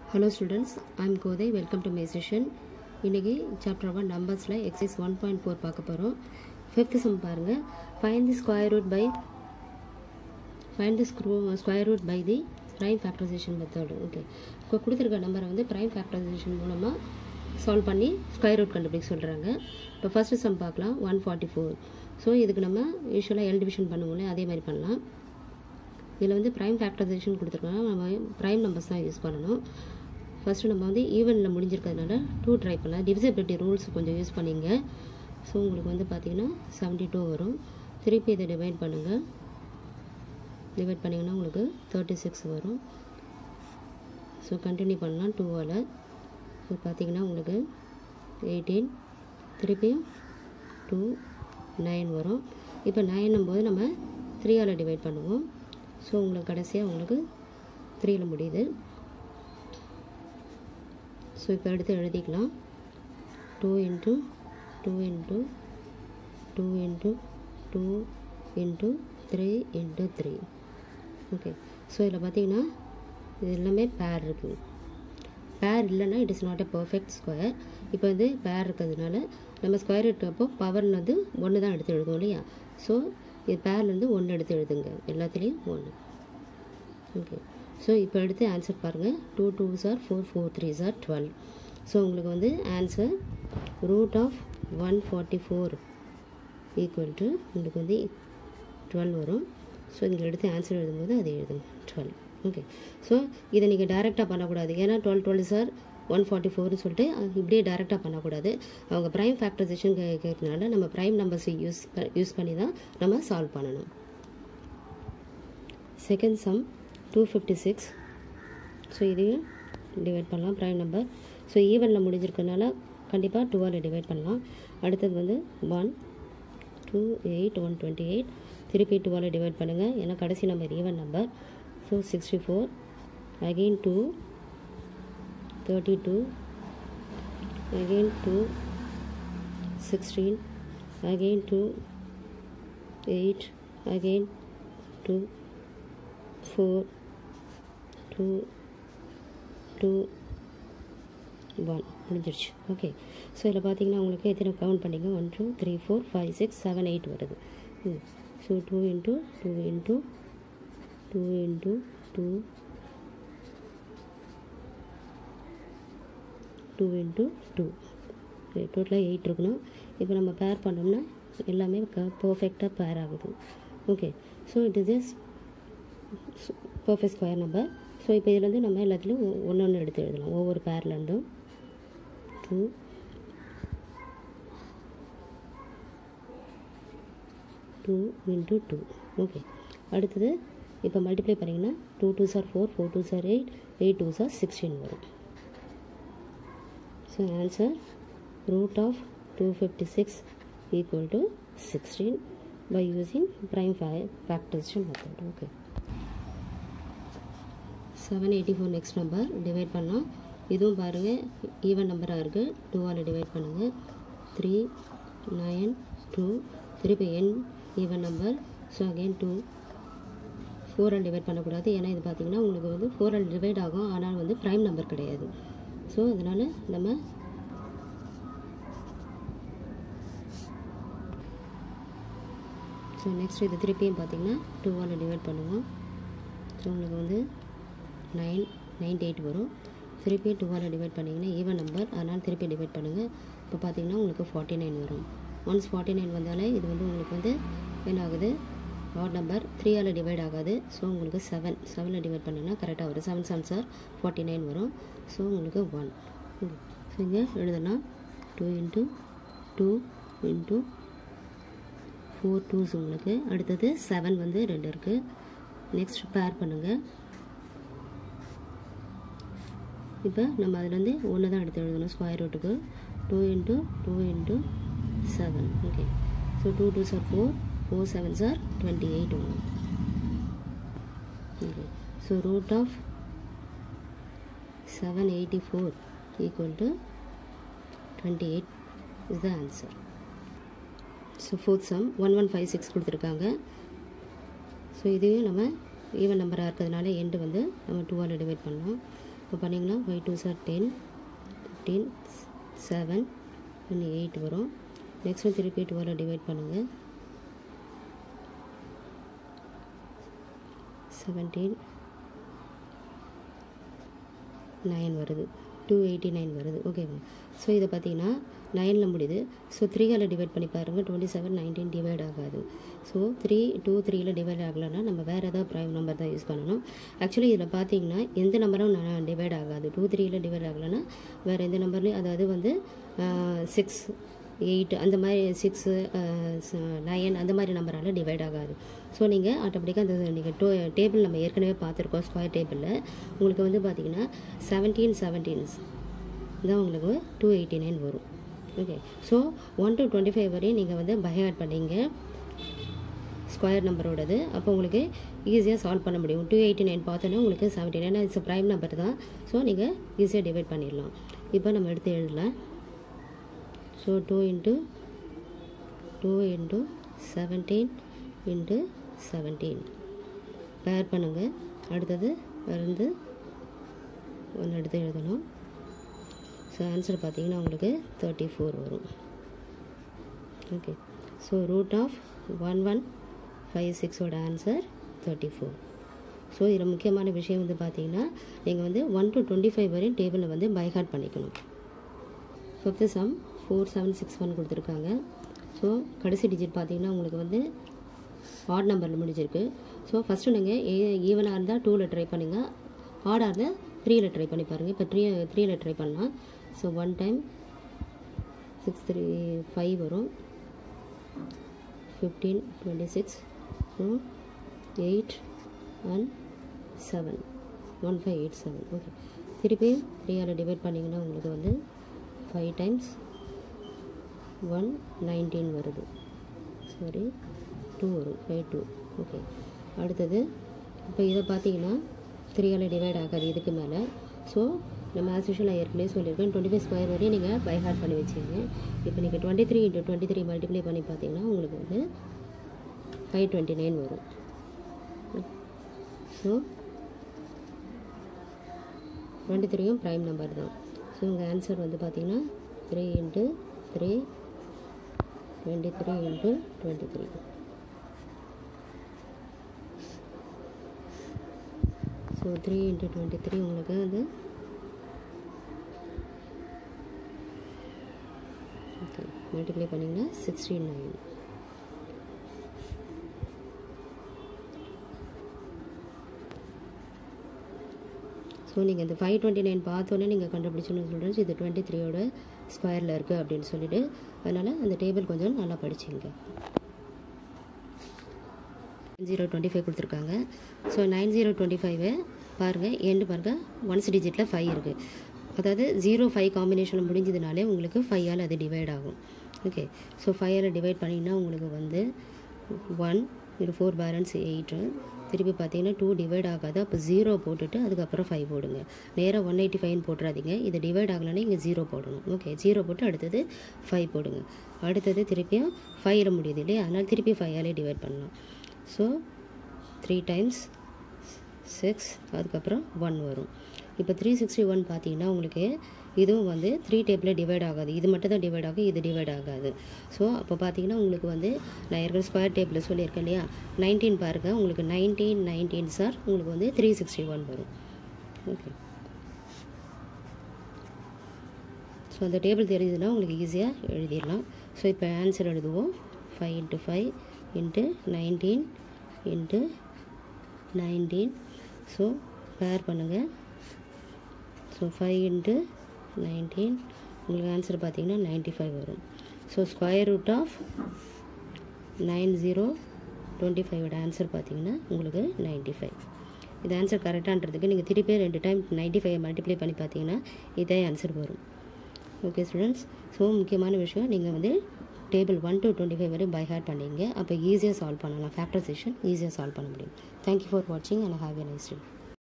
hello students I'm Kothai welcome to my session இன்றைக்கி chapter one நம்பர்ஸில் exercise one point four பார்க்க போகிறோம் fifth sum பாருங்கள் find the square root by find the ஸ்க்ரூ square root by the prime factorization method okay இப்போ கொடுத்துருக்க நம்பரை வந்து ப்ரைம் ஃபேக்டரைசேஷன் மூலமாக சால்வ் பண்ணி ஸ்கொயர் ரூட் கண்டுபிடிக்க சொல்கிறாங்க இப்போ ஃபஸ்ட்டு சம் பார்க்கலாம் ஒன் ஃபார்ட்டி ஃபோர் ஸோ இதுக்கு நம்ம யூஸ்வலாக எல் டிவிஷன் பண்ணுவோம்ல அதே மாதிரி பண்ணலாம் இதில் வந்து ப்ரைம் ஃபேக்டரைசேஷன் கொடுத்துருக்காங்க நம்ம ப்ரைம் நம்பர்ஸ் தான் யூஸ் பண்ணணும் ஃபஸ்ட்டு நம்ம வந்து ஈவனில் முடிஞ்சிருக்கிறதுனால டூ ட்ரை பண்ணலாம் டிவிசிபிலிட்டி ரூல்ஸ் கொஞ்சம் யூஸ் பண்ணிங்க ஸோ உங்களுக்கு வந்து பார்த்தீங்கன்னா செவன்ட்டி டூ வரும் திருப்பி இதை டிவைட் பண்ணுங்கள் டிவைட் பண்ணிங்கன்னா உங்களுக்கு தேர்ட்டி சிக்ஸ் வரும் ஸோ கண்டினியூ பண்ணலாம் டூவால் ஸோ பார்த்தீங்கன்னா உங்களுக்கு எயிட்டீன் திருப்பியும் டூ நைன் வரும் இப்போ நைன்னும் போது நம்ம த்ரீயால் டிவைட் பண்ணுவோம் ஸோ உங்களுக்கு கடைசியாக உங்களுக்கு த்ரீயில் முடியுது ஸோ இப்போ எடுத்து எழுதிக்கலாம் two into two into two into two into three into three okay so இதில் பார்த்தீங்கன்னா இது எல்லாமே பேர் இருக்குது பேர் இல்லைன்னா it is not a perfect square இப்போ வந்து பேர் இருக்கிறதுனால நம்ம ஸ்கொயர் எடுத்தப்போ பவர்னு வந்து ஒன்று தான் எடுத்து எழுதுவோம் இல்லையா ஸோ இது பேர்லேருந்து ஒன்று எடுத்து எழுதுங்க எல்லாத்துலேயும் ஒன்று ஓகே ஸோ இப்போ எடுத்து ஆன்சர் பாருங்கள் two two are four four threes are twelve so உங்களுக்கு வந்து answer root of one forty four equal to உங்களுக்கு வந்து டுவெல் வரும் ஸோ இங்கே எடுத்து ஆன்சர் எழுதும்போது அதை எழுதுங்க டுவெல் ஓகே ஸோ இதை நீங்கள் டைரெக்டாக பண்ணக்கூடாது ஏன்னா twelve twelves are one forty ஃபோர்னு சொல்லிட்டு இப்படியே டைரெக்டாக பண்ணக்கூடாது அவங்க ப்ரைம் ஃபேக்டரைசேஷன் கேட்கறதுனால நம்ம ப்ரைம் நம்பர்ஸை யூஸ் யூஸ் பண்ணி தான் நம்ம சால்வ் பண்ணணும் second sum two fifty six so இதையும் டிவைட் பண்ணலாம் ப்ரைம் நம்பர் ஸோ ஈவனில் முடிஞ்சிருக்கனால கண்டிப்பாக டூவால் டிவைட் பண்ணலாம் அடுத்தது வந்து one two eight one twenty eight திருப்பி டூவால் டிவைட் பண்ணுங்கள் ஏன்னா கடைசி number even number so sixty four again two thirty two again two sixteen again two eight again two four two two one முடிஞ்சிருச்சு ஓகே ஸோ இதில் பார்த்தீங்கன்னா உங்களுக்கு எத்தனை கவுண்ட் பண்ணிங்க one two three four five six seven eight வருது so two into two into two into two two into two டோட்டலாக eight இருக்கணும் இப்போ நம்ம பேர் பண்ணோம்னா எல்லாமே க பர்ஃபெக்டாக பேர் ஆகுது okay so it is just perfect square number so இப்போ இதுலேருந்து நம்ம எல்லாத்துலேயும் ஒன்று ஒன்று எடுத்து எழுதலாம் ஒவ்வொரு பேர்லேருந்தும் two two into two okay அடுத்தது இப்போ மல்டிப்ளை பண்ணிங்கன்னா two two are four four two are eight eight two are sixteen வரும் so answer root of two fifty six equal to sixteen by using prime factorization method okay seven eighty four next number divide பண்ணோம் இதுவும் பாருங்கள் even நம்பராக இருக்குது டூவால் divide பண்ணுங்கள் three nine two திருப்பி an even number so again two ஃபோரால் divide பண்ணக்கூடாது ஏன்னா இது பார்த்திங்கன்னா உங்களுக்கு வந்து ஃபோரால் டிவைட் ஆகும் ஆனால் வந்து ப்ரைம் நம்பர் கிடையாது ஸோ அதனால் நம்ம ஸோ நெக்ஸ்ட் இது திருப்பியும் பார்த்திங்கன்னா டூவால் டிவைட் பண்ணுவோம் ஸோ உங்களுக்கு வந்து நைன் நைன்டி எயிட் வரும் திருப்பி டூவால் டிவைட் பண்ணிங்கன்னா ஈவன் நம்பர் அதனால் திருப்பி டிவைட் பண்ணுங்கள் இப்போ பார்த்தீங்கன்னா உங்களுக்கு ஃபார்ட்டி நைன் வரும் ஒன்ஸ் ஃபார்ட்டி நைன் வந்தாலே இது வந்து உங்களுக்கு வந்து என்ன ஆகுது ஆட் நம்பர் த்ரீயால் டிவைட் ஆகாது ஸோ உங்களுக்கு செவன் செவனில் டிவைட் பண்ணிங்கன்னா கரெக்டாக வரும் seven seven are forty nine வரும் ஸோ உங்களுக்கு ஒன் ஸோ இங்கே எழுதலாம் two into two into four twos உங்களுக்கு அடுத்தது செவன் வந்து ரெண்டு இருக்குது நெக்ஸ்ட் பேர் பண்ணுங்கள் இப்போ நம்ம அதுலேருந்து ஒன்று தான் எடுத்து எழுதணும் ஸ்கொயர் ரூட்டுக்கு two into two into seven okay so two two are four four seven are twenty eight ஒன்று okay so root of seven eighty four equal to twenty eight is the answer so fourth sum one one five six கொடுத்துருக்காங்க so இதுவே நம்ம even நம்பராக இருக்கிறதுனால end வந்து நம்ம டூவால் divide பண்ணோம் இப்போ பண்ணிங்கன்னா five two are ten fifteen seven ஒன்று எயிட் வரும் நெக்ஸ்ட்டு திருப்பி டுவெல் டிவைட் பண்ணுங்கள் செவன்டீன் நைன் வருது டூ எயிட்டி நைன் வருது ஓகேவா ஸோ இதை பார்த்தீங்கன்னா நைனில் முடியுது ஸோ த்ரீயால் டிவைட் பண்ணி பாருங்கள் டுவெண்ட்டி செவன் நைன்டீன் டிவைட் ஆகாது ஸோ த்ரீ டூ த்ரீயில் டிவைட் ஆகலைன்னா நம்ம வேறு ஏதாவது ப்ரைம் நம்பர் தான் யூஸ் பண்ணணும் ஆக்சுவலி இதில் பார்த்தீங்கன்னா எந்த நம்பரும் டிவைட் ஆகாது டூ த்ரீயில் டிவைட் ஆகலைன்னா வேறு எந்த நம்பர்லையும் அதாவது வந்து சிக்ஸ் எயிட் அந்த மாதிரி சிக்ஸு நயன் அந்த மாதிரி நம்பரால் டிவைட் ஆகாது ஸோ நீங்கள் ஆட்டோமேட்டிக்காக அந்த நீங்கள் டோ டேபிள் நம்ம ஏற்கனவே பார்த்துருக்கோம் ஸ்கொயர் டேபிளில் உங்களுக்கு வந்து பார்த்தீங்கன்னா செவன்டீன் செவன்டீன்ஸ் தான் உங்களுக்கு டூ எயிட்டி நைன் வரும் okay so one to twenty five வரையும் நீங்கள் வந்து பயஆட் பண்ணீங்க ஸ்கொயர் நம்பரோடது அப்போ உங்களுக்கு ஈஸியாக சால்வ் பண்ண முடியும் டூ எயிட்டி நைன் பார்த்தோன்னே உங்களுக்கு seventy nine it's prime number தான் ஸோ நீங்கள் ஈஸியாக டிவைட் பண்ணிடலாம் இப்போ நம்ம எடுத்து எழுதலாம் so two into two into seventeen into seventeen pair பண்ணுங்கள் அடுத்தது வந்து ஒன்று எடுத்து எழுதணும் ஸோ ஆன்சர் பார்த்தீங்கன்னா உங்களுக்கு தேர்ட்டி ஃபோர் வரும் okay so root of one one five சிக்ஸோட ஆன்சர் தேர்ட்டி ஃபோர் ஸோ இதில் முக்கியமான விஷயம் வந்து பார்த்தீங்கன்னா நீங்கள் வந்து ஒன் டு டுவெண்ட்டி ஃபைவ் வரையும் டேபிளில் வந்து பைஹார்ட் பண்ணிக்கணும் fifth sum four seven six one கொடுத்துருக்காங்க ஸோ கடைசி டிஜிட் பார்த்தீங்கன்னா உங்களுக்கு வந்து ஆட் நம்பரில் முடிஞ்சிருக்கு ஸோ ஃபஸ்ட்டு நீங்கள் ஏ ஈவனாக இருந்தால் டூவில் ட்ரை பண்ணுங்கள் ஆடாக இருந்தால் த்ரீயில் ட்ரை பண்ணி பாருங்கள் இப்போ த்ரீ த்ரீயில் ட்ரை பண்ணலாம் so one time six three five வரும் fifteen twenty six eight and seven one five eight seven okay திருப்பி த்ரீயால் டிவைட் பண்ணிங்கன்னா உங்களுக்கு வந்து ஃபைவ் டைம்ஸ் ஒன் நைன்டீன் வருது சாரி டூ வரும் ஃபைவ் டூ ஓகே அடுத்தது இப்போ இதை பார்த்தீங்கன்னா த்ரீயால் டிவைட் ஆகாது இதுக்கு மேலே ஸோ நம்ம ஆஸ் யூஷுவல் ஏற்கனவே சொல்லியிருக்கேன் டுவெண்ட்டி ஃபைவ் ஸ்கொயர் வரையும் நீங்கள் பை ஹார்ட் பண்ணி வச்சுங்க இப்போ நீங்கள் twenty three into twenty three multiply பண்ணி பார்த்தீங்கன்னா உங்களுக்கு வந்து ஃபைவ் டுவெண்ட்டி நைன் வரும் ஸோ டுவெண்ட்டி த்ரீயும் ப்ரைம் நம்பர் தான் ஸோ உங்கள் ஆன்சர் வந்து பார்த்தீங்கன்னா three into three twenty three into twenty three so three into twenty three உங்களுக்கு வந்து ஓகே மல்டிப்ளை பண்ணிங்கன்னா சிக்ஸ்டி நைன் ஸோ நீங்கள் இந்த ஃபைவ் டுவெண்ட்டி நைன் பார்த்தோன்னே நீங்கள் கண்டுபிடிச்சோன்னு சொல்கிறேன் இது டுவெண்ட்டி த்ரீயோட ஸ்கொயரில் இருக்குது அப்படின்னு சொல்லிட்டு அதனால் அந்த டேபிள் கொஞ்சம் நல்லா படிச்சிங்க ஜீரோ டுவெண்ட்டி ஃபைவ் கொடுத்துருக்காங்க ஸோ நைன் ஜீரோ டுவெண்ட்டி ஃபைவை பாருங்கள் எண்டு பாருங்கள் ஒன்ஸ் டிஜிட்டில் ஃபைவ் இருக்குது அதாவது ஜீரோ ஃபைவ் காம்பினேஷன் முடிஞ்சதுனாலே உங்களுக்கு ஃபைவால் அது டிவைட் ஆகும் ஓகே ஸோ ஃபைவால் டிவைட் பண்ணிங்கன்னா உங்களுக்கு வந்து ஒன் இது ஃபோர் பேலன்ஸ் எயிட்டு திருப்பி பார்த்தீங்கன்னா டூ டிவைட் ஆகாது அப்போ ஜீரோ போட்டுட்டு அதுக்கப்புறம் ஃபைவ் போடுங்க நேராக ஒன் எயிட்டி ஃபைவ்னு போட்டுறாதீங்க இது டிவைட் ஆகலைன்னா இங்கே ஜீரோ போடணும் ஓகே ஜீரோ போட்டு அடுத்தது ஃபைவ் போடுங்க அடுத்தது திருப்பியும் ஃபைவ்ல முடியுது இல்லையா அதனால் திருப்பி ஃபைவாலே டிவைட் பண்ணலாம் ஸோ த்ரீ டைம்ஸ் சிக்ஸ் அதுக்கப்புறம் ஒன் வரும் இப்போ த்ரீ சிக்ஸ்டி ஒன் பார்த்தீங்கன்னா உங்களுக்கு இதுவும் வந்து த்ரீ டேப்பில் டிவைட் ஆகாது இது மட்டும் தான் டிவைட் ஆகும் இது டிவைட் ஆகாது ஸோ அப்போ பார்த்தீங்கன்னா உங்களுக்கு வந்து நான் இருக்கிற ஸ்கொயர் டேப்பில் சொல்லியிருக்கேன் இல்லையா நைன்டீன் பாருங்கள் உங்களுக்கு நைன்டீன் நைன்டீன் சார் உங்களுக்கு வந்து த்ரீ சிக்ஸ்டி ஒன் வரும் ஓகே ஸோ அந்த டேபிள் தெரியுதுன்னா உங்களுக்கு ஈஸியாக எழுதிடலாம் ஸோ இப்போ ஆன்சர் எழுதுவோம் five into five into nineteen into nineteen so pair பண்ணுங்கள் ஸோ ஃபைவ் இன்ட்டு நைன்டீன் உங்களுக்கு ஆன்சர் பார்த்தீங்கன்னா நைன்ட்டி ஃபைவ் வரும் so square root of nine zero twenty ஃபைவோட ஆன்சர் பார்த்தீங்கன்னா உங்களுக்கு நைன்ட்டி ஃபைவ் இது ஆன்சர் கரெக்டான்றதுக்கு நீங்கள் திருப்பி ரெண்டு டைம் நைன்ட்டி ஃபைவ் மல்டிப்ளை பண்ணி பார்த்தீங்கன்னா இதே ஆன்சர் வரும் ஓகே ஸ்டூடெண்ட்ஸ் ஸோ முக்கியமான விஷயம் நீங்கள் வந்து table one to twenty five வரை பை ஹார்ட் பண்ணீங்க அப்போ ஈஸியாக சால்வ் பண்ணலாம் ஃபேக்டரைசேஷன் ஈஸியாக சால்வ் பண்ண முடியும் தேங்க்யூ ஃபார் வாட்சிங் and have a nice day